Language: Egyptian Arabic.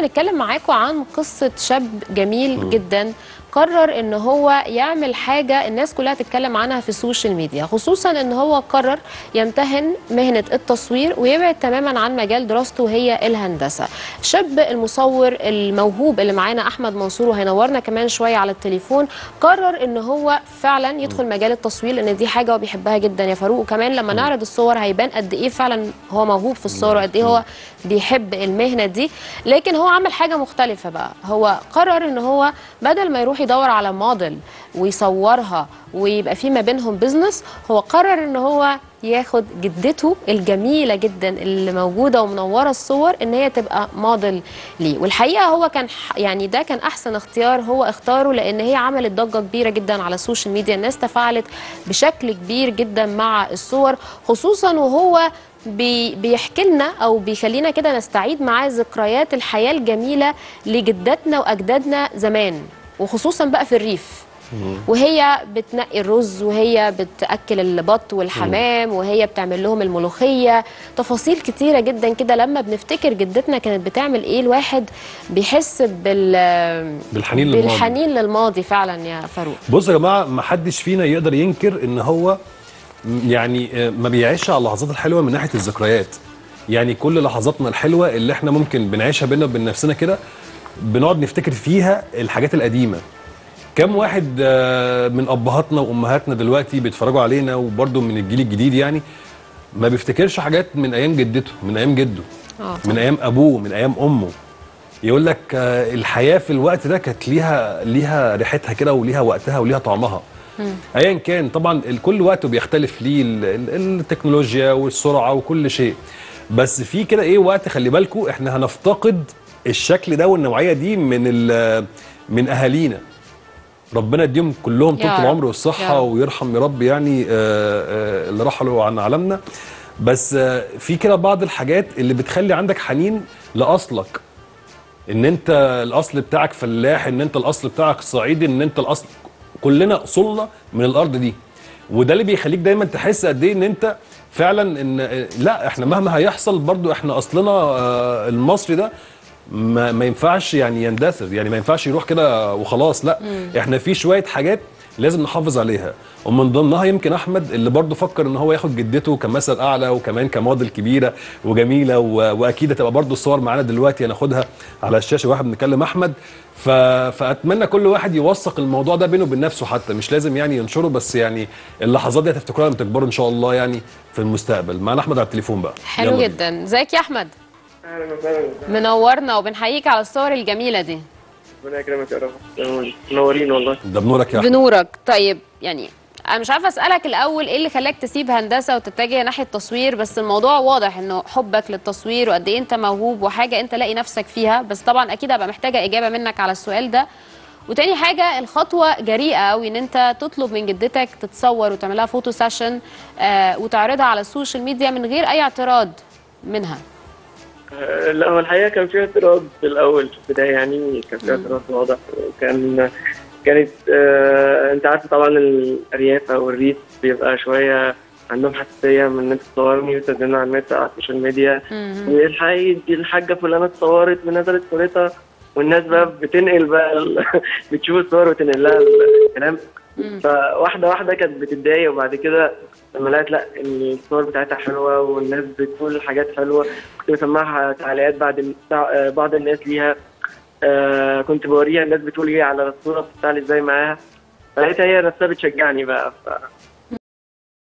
هنتكلم معاكم عن قصه شاب جميل جدا قرر ان هو يعمل حاجه الناس كلها تتكلم عنها في السوشيال ميديا خصوصا ان هو قرر يمتهن مهنه التصوير ويبعد تماما عن مجال دراسته وهي الهندسه الشاب المصور الموهوب اللي معانا احمد منصور وهينورنا كمان شويه على التليفون قرر ان هو فعلا يدخل مجال التصوير لان دي حاجه هو بيحبها جدا يا فاروق وكمان لما نعرض الصور هيبان قد ايه فعلا هو موهوب في الصور وقد ايه هو بيحب المهنه دي لكن هو عمل حاجه مختلفه بقى هو قرر ان هو بدل ما يروح يدور على موديل ويصورها ويبقى في ما بينهم بيزنس هو قرر ان هو ياخد جدته الجميله جدا اللي موجوده ومنوره الصور ان هي تبقى موديل ليه والحقيقه هو كان ح- يعني ده كان احسن اختيار هو اختاره لان هي عملت ضجه كبيره جدا على السوشيال ميديا الناس تفاعلت بشكل كبير جدا مع الصور خصوصا وهو بي بيحكي لنا او بيخلينا كده نستعيد معاه ذكريات الحياه الجميله لجداتنا واجدادنا زمان وخصوصا بقى في الريف وهي بتنقي الرز وهي بتاكل البط والحمام وهي بتعمل لهم الملوخيه تفاصيل كتيره جدا كده لما بنفتكر جدتنا كانت بتعمل ايه الواحد بيحس بال بالحنين للماضي. بالحنين للماضي فعلا يا فاروق بصوا يا جماعه ما حدش فينا يقدر ينكر ان هو م- يعني آه، ما بيعيش على اللحظات الحلوه من ناحيه الذكريات يعني كل لحظاتنا الحلوه اللي احنا ممكن بنعيشها بينا وبين نفسنا كده بنقعد نفتكر فيها الحاجات القديمه كم واحد آه، من ابهاتنا وامهاتنا دلوقتي بيتفرجوا علينا وبرده من الجيل الجديد يعني ما بيفتكرش حاجات من ايام جدته من ايام جده آه. من ايام ابوه من ايام امه يقول لك آه، الحياه في الوقت ده كانت ليها ليها ريحتها كده وليها وقتها وليها طعمها ايا كان طبعا ال- كل وقت بيختلف ليه ال- ال- التكنولوجيا والسرعه وكل شيء بس في كده ايه وقت خلي بالكم احنا هنفتقد الشكل ده والنوعيه دي من ال- من اهالينا ربنا يديهم كلهم طول يا رب. العمر يا والصحه رب. ويرحم يا رب يعني آه، آه، اللي رحلوا عن عالمنا بس آه، في كده بعض الحاجات اللي بتخلي عندك حنين لاصلك ان انت الاصل بتاعك فلاح ان انت الاصل بتاعك صعيدي ان انت الاصل كلنا اصولنا من الارض دي وده اللي بيخليك دايما تحس قد ايه ان انت فعلا ان آه، لا احنا مهما هيحصل برضو احنا اصلنا آه، المصري ده ما, ما ينفعش يعني يندثر يعني ما ينفعش يروح كده وخلاص لا احنا في شويه حاجات لازم نحافظ عليها ومن ضمنها يمكن احمد اللي برضه فكر ان هو ياخد جدته كمثل اعلى وكمان كموديل كبيره وجميله و... واكيد هتبقى برضه الصور معانا دلوقتي هناخدها على الشاشه واحد بنتكلم احمد ف... فاتمنى كل واحد يوثق الموضوع ده بينه وبين نفسه حتى مش لازم يعني ينشره بس يعني اللحظات دي هتفتكروها لما تكبروا ان شاء الله يعني في المستقبل معانا احمد على التليفون بقى حلو يلا بينا. جدا ازيك يا احمد اهلا وسهلا منورنا وبنحييك على الصور الجميله دي ربنا يكرمك يا رب منورين والله ده بنورك يا احمد بنورك طيب يعني انا مش عارفه اسالك الاول ايه اللي خلاك تسيب هندسه وتتجه ناحيه التصوير بس الموضوع واضح انه حبك للتصوير وقد ايه انت موهوب وحاجه انت لاقي نفسك فيها بس طبعا اكيد هبقى محتاجه اجابه منك على السؤال ده وتاني حاجه الخطوه جريئه قوي ان انت تطلب من جدتك تتصور وتعملها فوتو سيشن آه وتعرضها على السوشيال ميديا من غير اي اعتراض منها آه، لا هو الحقيقه كان في اعتراض في الاول في البدايه يعني كان في اعتراض واضح وكان كانت آه انت عارف طبعا الارياف او الريف بيبقى شويه عندهم حساسيه من ان انت تصورني وتنزلنا على النت على السوشيال ميديا والحقيقه دي الحاجه فلانه اتصورت ونزلت صورتها والناس بقى بتنقل بقى ال... بتشوف الصور وتنقل لها الكلام فواحده واحده كانت بتتضايق وبعد كده لما لقيت لا الصور بتاعتها حلوه والناس بتقول حاجات حلوه كنت بسمعها تعليقات بعد بعض الناس ليها آه كنت بوريها الناس بتقول ايه على الصوره بتطلع ازاي معاها فلقيتها هي نفسها بتشجعني بقى ف...